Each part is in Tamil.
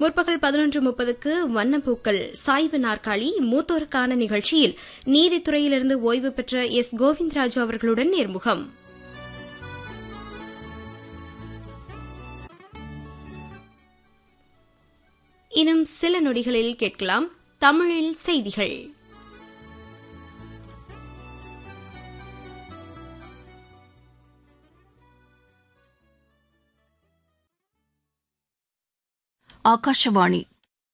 முற்பகல் பதினொன்று முப்பதுக்கு வண்ணப்பூக்கள் சாய்வு நாற்காலி மூத்தோருக்கான நிகழ்ச்சியில் நீதித்துறையிலிருந்து ஓய்வு பெற்ற எஸ் கோவிந்தராஜு அவர்களுடன் நேர்முகம் இன்னும் சில நொடிகளில் கேட்கலாம் தமிழில் செய்திகள் ಆಕಾಶವಾಣಿ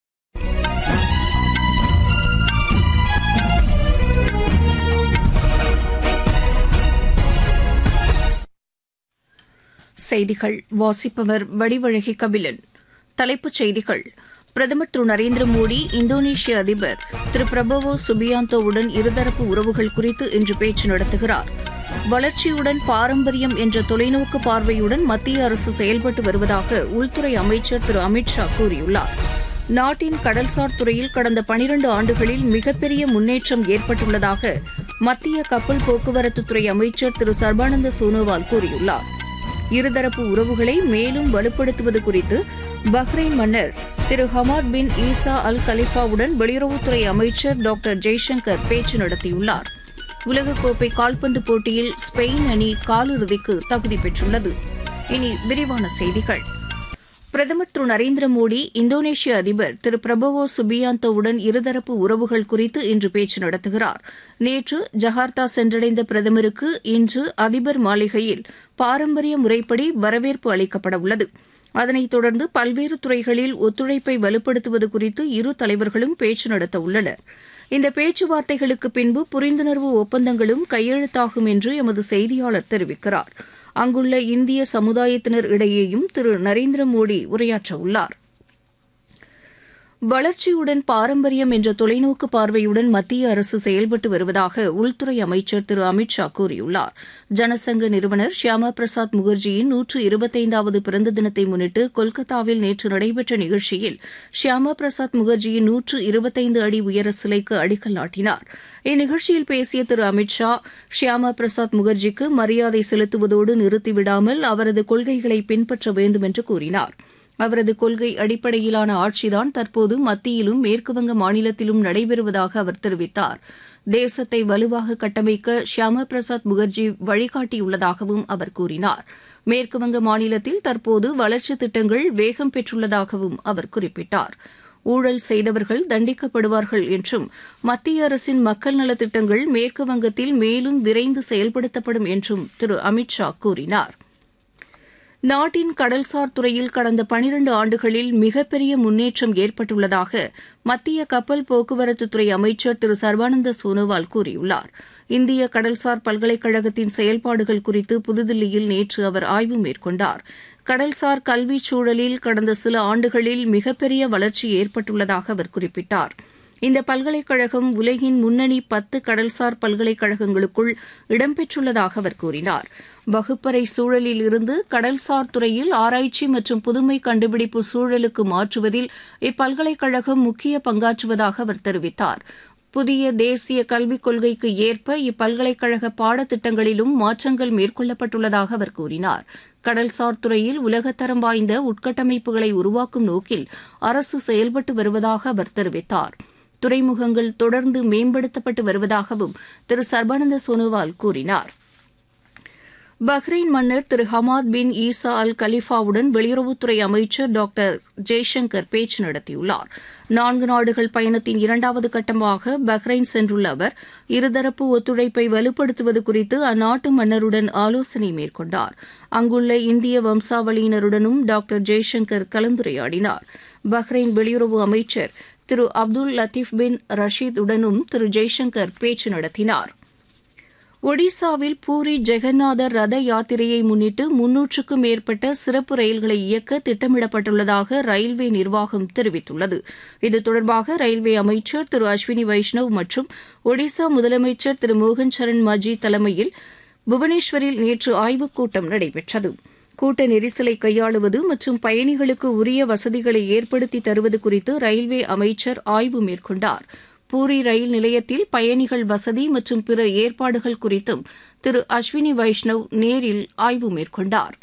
செய்திகள் வாசிப்பவர் வடிவழகி கபிலன் தலைப்புச் செய்திகள் பிரதமர் திரு நரேந்திர மோடி இந்தோனேஷிய அதிபர் திரு பிரபவோ சுபியாந்தோவுடன் இருதரப்பு உறவுகள் குறித்து இன்று பேச்சு நடத்துகிறார் வளர்ச்சியுடன் பாரம்பரியம் என்ற தொலைநோக்கு பார்வையுடன் மத்திய அரசு செயல்பட்டு வருவதாக உள்துறை அமைச்சர் திரு அமித் ஷா கூறியுள்ளார் நாட்டின் கடல்சார் துறையில் கடந்த பனிரண்டு ஆண்டுகளில் மிகப்பெரிய முன்னேற்றம் ஏற்பட்டுள்ளதாக மத்திய கப்பல் போக்குவரத்துத்துறை அமைச்சர் திரு சர்பானந்த சோனோவால் கூறியுள்ளார் இருதரப்பு உறவுகளை மேலும் வலுப்படுத்துவது குறித்து பஹ்ரைன் மன்னர் திரு ஹமாத் பின் ஈசா அல் கலிஃபாவுடன் வெளியுறவுத்துறை அமைச்சர் டாக்டர் ஜெய்சங்கர் பேச்சு நடத்தியுள்ளார் உலகக்கோப்பை கால்பந்து போட்டியில் ஸ்பெயின் அணி காலிறுதிக்கு தகுதி பெற்றுள்ளது இனி விரிவான செய்திகள் பிரதமர் திரு நரேந்திர மோடி இந்தோனேஷிய அதிபர் திரு பிரபவோ சுபியாந்தோவுடன் இருதரப்பு உறவுகள் குறித்து இன்று பேச்சு நடத்துகிறார் நேற்று ஜகார்த்தா சென்றடைந்த பிரதமருக்கு இன்று அதிபர் மாளிகையில் பாரம்பரிய முறைப்படி வரவேற்பு அளிக்கப்பட உள்ளது அதனைத் தொடர்ந்து பல்வேறு துறைகளில் ஒத்துழைப்பை வலுப்படுத்துவது குறித்து இரு தலைவர்களும் பேச்சு நடத்த உள்ளனர் இந்த பேச்சுவார்த்தைகளுக்கு பின்பு புரிந்துணர்வு ஒப்பந்தங்களும் கையெழுத்தாகும் என்று எமது செய்தியாளர் தெரிவிக்கிறார் அங்குள்ள இந்திய சமுதாயத்தினர் இடையேயும் திரு நரேந்திர மோடி உரையாற்ற உள்ளார் வளர்ச்சியுடன் பாரம்பரியம் என்ற தொலைநோக்கு பார்வையுடன் மத்திய அரசு செயல்பட்டு வருவதாக உள்துறை அமைச்சர் திரு அமித் ஷா கூறியுள்ளார் ஜனசங்க நிறுவனர் ஷியாமா பிரசாத் முகர்ஜியின் நூற்று இருபத்தைந்தாவது பிறந்த தினத்தை முன்னிட்டு கொல்கத்தாவில் நேற்று நடைபெற்ற நிகழ்ச்சியில் ஷியாமா பிரசாத் முகர்ஜியின் நூற்று இருபத்தைந்து அடி உயர சிலைக்கு அடிக்கல் நாட்டினார் இந்நிகழ்ச்சியில் பேசிய திரு அமித் ஷா ஷியாமா பிரசாத் முகர்ஜிக்கு மரியாதை செலுத்துவதோடு நிறுத்திவிடாமல் அவரது கொள்கைகளை பின்பற்ற வேண்டும் என்று கூறினார் அவரது கொள்கை அடிப்படையிலான ஆட்சிதான் தற்போது மத்தியிலும் மேற்குவங்க மாநிலத்திலும் நடைபெறுவதாக அவர் தெரிவித்தார் தேசத்தை வலுவாக கட்டமைக்க ஷியாமா பிரசாத் முகர்ஜி வழிகாட்டியுள்ளதாகவும் அவர் கூறினார் மேற்குவங்க மாநிலத்தில் தற்போது வளர்ச்சித் திட்டங்கள் வேகம் பெற்றுள்ளதாகவும் அவர் குறிப்பிட்டார் ஊழல் செய்தவர்கள் தண்டிக்கப்படுவார்கள் என்றும் மத்திய அரசின் மக்கள் நலத்திட்டங்கள் மேற்கு வங்கத்தில் மேலும் விரைந்து செயல்படுத்தப்படும் என்றும் திரு அமித் ஷா கூறினார் நாட்டின் கடல்சார் துறையில் கடந்த பனிரண்டு ஆண்டுகளில் மிகப்பெரிய முன்னேற்றம் ஏற்பட்டுள்ளதாக மத்திய கப்பல் போக்குவரத்துத்துறை அமைச்சர் திரு சர்பானந்த சோனோவால் கூறியுள்ளார் இந்திய கடல்சார் பல்கலைக்கழகத்தின் செயல்பாடுகள் குறித்து புதுதில்லியில் நேற்று அவர் ஆய்வு மேற்கொண்டார் கடல்சார் கல்விச் சூழலில் கடந்த சில ஆண்டுகளில் மிகப்பெரிய வளர்ச்சி ஏற்பட்டுள்ளதாக அவர் குறிப்பிட்டார் இந்த பல்கலைக்கழகம் உலகின் முன்னணி பத்து கடல்சார் பல்கலைக்கழகங்களுக்குள் இடம்பெற்றுள்ளதாக அவர் கூறினார் வகுப்பறை சூழலில் இருந்து கடல்சார் துறையில் ஆராய்ச்சி மற்றும் புதுமை கண்டுபிடிப்பு சூழலுக்கு மாற்றுவதில் இப்பல்கலைக்கழகம் முக்கிய பங்காற்றுவதாக அவர் தெரிவித்தார் புதிய தேசிய கல்விக் கொள்கைக்கு ஏற்ப இப்பல்கலைக்கழக பாடத்திட்டங்களிலும் மாற்றங்கள் மேற்கொள்ளப்பட்டுள்ளதாக அவர் கூறினார் கடல்சார் துறையில் உலகத்தரம் வாய்ந்த உட்கட்டமைப்புகளை உருவாக்கும் நோக்கில் அரசு செயல்பட்டு வருவதாக அவர் தெரிவித்தார் துறைமுகங்கள் தொடர்ந்து மேம்படுத்தப்பட்டு வருவதாகவும் திரு சர்பானந்த சோனோவால் கூறினார் பஹ்ரைன் மன்னர் திரு ஹமாத் பின் ஈசா அல் கலிஃபாவுடன் வெளியுறவுத்துறை அமைச்சர் டாக்டர் ஜெய்சங்கர் பேச்சு நடத்தியுள்ளார் நான்கு நாடுகள் பயணத்தின் இரண்டாவது கட்டமாக பஹ்ரைன் சென்றுள்ள அவர் இருதரப்பு ஒத்துழைப்பை வலுப்படுத்துவது குறித்து அந்நாட்டு மன்னருடன் ஆலோசனை மேற்கொண்டார் அங்குள்ள இந்திய வம்சாவளியினருடனும் டாக்டர் ஜெய்சங்கர் கலந்துரையாடினார் பஹ்ரைன் வெளியுறவு அமைச்சர் திரு அப்துல் லத்தீப் பின் ரஷீத் உடனும் திரு ஜெய்சங்கர் பேச்சு நடத்தினார் ஒடிசாவில் பூரி ஜெகநாதர் ரத யாத்திரையை முன்னிட்டு முன்னூற்றுக்கும் மேற்பட்ட சிறப்பு ரயில்களை இயக்க திட்டமிடப்பட்டுள்ளதாக ரயில்வே நிர்வாகம் தெரிவித்துள்ளது இது தொடர்பாக ரயில்வே அமைச்சர் திரு அஸ்வினி வைஷ்ணவ் மற்றும் ஒடிசா முதலமைச்சர் திரு மோகன் சரண் மாஜி தலைமையில் புவனேஸ்வரில் நேற்று ஆய்வுக் கூட்டம் நடைபெற்றது கூட்ட நெரிசலை கையாளுவது மற்றும் பயணிகளுக்கு உரிய வசதிகளை ஏற்படுத்தி தருவது குறித்து ரயில்வே அமைச்சர் ஆய்வு மேற்கொண்டார் பூரி ரயில் நிலையத்தில் பயணிகள் வசதி மற்றும் பிற ஏற்பாடுகள் குறித்தும் திரு அஸ்வினி வைஷ்ணவ் நேரில் ஆய்வு மேற்கொண்டார்